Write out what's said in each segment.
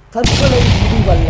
தற்கொலை முடிவல்ல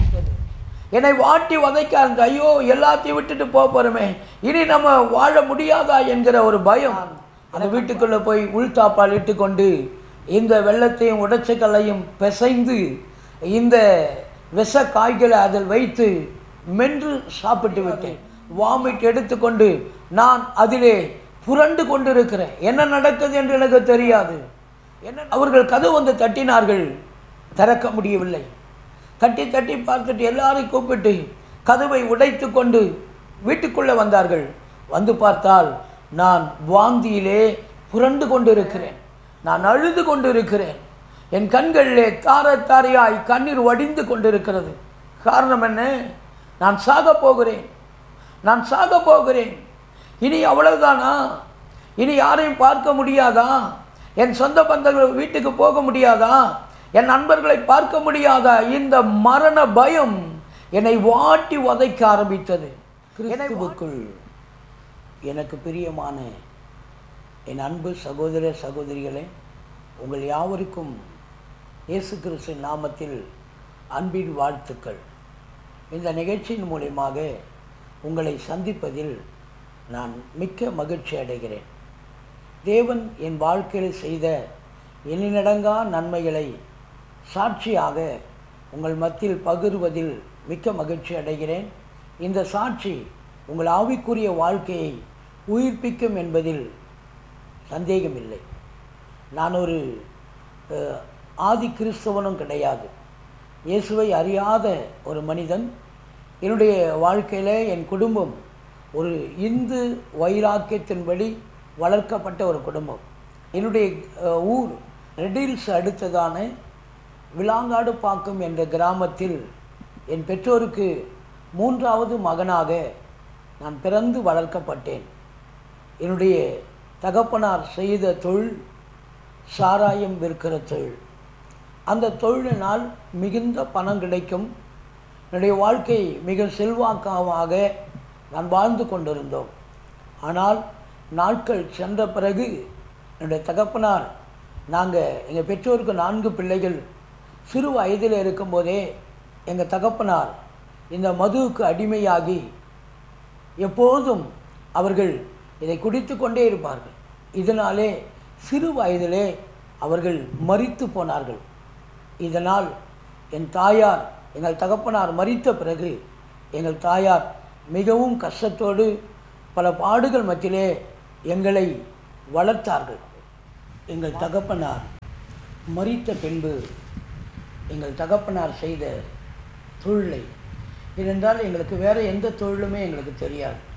என்னை வாட்டி வதைக்க அந்த ஐயோ எல்லாத்தையும் விட்டுட்டு போக போகிறோமே இனி நம்ம வாழ முடியாதா என்கிற ஒரு பயம் அந்த வீட்டுக்குள்ளே போய் உள்தாப்பால் இட்டுக்கொண்டு இந்த வெள்ளத்தையும் உடைச்சக்கல்லையும் பிசைந்து இந்த விஷ காய்களை அதில் வைத்து மென்று சாப்பிட்டு விட்டேன் வாமிட் எடுத்துக்கொண்டு நான் அதிலே புரண்டு கொண்டிருக்கிறேன் என்ன நடக்குது என்று எனக்கு தெரியாது என்ன அவர்கள் கதவு வந்து தட்டினார்கள் திறக்க முடியவில்லை தட்டி தட்டி பார்த்துட்டு எல்லாரையும் கூப்பிட்டு கதவை உடைத்து கொண்டு வீட்டுக்குள்ளே வந்தார்கள் வந்து பார்த்தால் நான் வாந்தியிலே புரண்டு கொண்டிருக்கிறேன் நான் அழுது கொண்டிருக்கிறேன் என் கண்களிலே தார தாரையாய் கண்ணீர் வடிந்து கொண்டிருக்கிறது காரணம் என்ன நான் சாக போகிறேன் நான் சாக போகிறேன் இனி அவ்வளவுதானா இனி யாரையும் பார்க்க முடியாதா என் சொந்த பந்தங்கள் வீட்டுக்கு போக முடியாதா என் நண்பர்களை பார்க்க முடியாதா இந்த மரண பயம் என்னை வாட்டி உதைக்க ஆரம்பித்தது கிறிஸ்துவுக்குள் எனக்கு பிரியமான என் அன்பு சகோதர சகோதரிகளே உங்கள் யாவருக்கும் இயேசு கிறிஸ்து நாமத்தில் அன்பின் வாழ்த்துக்கள் இந்த நிகழ்ச்சியின் மூலியமாக உங்களை சந்திப்பதில் நான் மிக்க மகிழ்ச்சி அடைகிறேன் தேவன் என் வாழ்க்கையில் செய்த எண்ணிலடங்கா நன்மைகளை சாட்சியாக உங்கள் மத்தியில் பகிர்வதில் மிக்க மகிழ்ச்சி அடைகிறேன் இந்த சாட்சி உங்கள் ஆவிக்குரிய வாழ்க்கையை உயிர்ப்பிக்கும் என்பதில் சந்தேகமில்லை நான் ஒரு அஹ், ஆதி கிறிஸ்தவனும் கிடையாது இயேசுவை அறியாத ஒரு மனிதன் என்னுடைய வாழ்க்கையில் என் குடும்பம் ஒரு இந்து வைராக்கியத்தின்படி வளர்க்கப்பட்ட ஒரு குடும்பம் என்னுடைய அஹ், ஊர் ரெடில்ஸ் அடுத்ததான விலாங்காடு பாக்கம் என்ற கிராமத்தில் என் பெற்றோருக்கு மூன்றாவது மகனாக நான் பிறந்து வளர்க்கப்பட்டேன் என்னுடைய தகப்பனார் செய்த தொழில் சாராயம் விற்கிற தொழில் அந்த தொழிலினால் மிகுந்த பணம் கிடைக்கும் என்னுடைய வாழ்க்கை மிக செல்வாக்காக நான் வாழ்ந்து கொண்டிருந்தோம் ஆனால் நாட்கள் சென்ற பிறகு என்னுடைய தகப்பனார் நாங்கள் எங்கள் பெற்றோருக்கு நான்கு பிள்ளைகள் சிறு வயதில் இருக்கும்போதே எங்கள் தகப்பனார் இந்த மதுவுக்கு அடிமையாகி எப்போதும் அவர்கள் இதை குடித்து கொண்டே இருப்பார்கள் இதனாலே சிறு வயதிலே அவர்கள் மரித்து போனார்கள் இதனால் என் தாயார் எங்கள் தகப்பனார் மரித்த பிறகு எங்கள் தாயார் மிகவும் கஷ்டத்தோடு பல பாடுகள் மத்தியிலே எங்களை வளர்த்தார்கள் எங்கள் தகப்பனார் மரித்த பின்பு எங்கள் தகப்பனார் செய்த தொழிலை ஏனென்றால் எங்களுக்கு வேறு எந்த தொழிலுமே எங்களுக்கு தெரியாது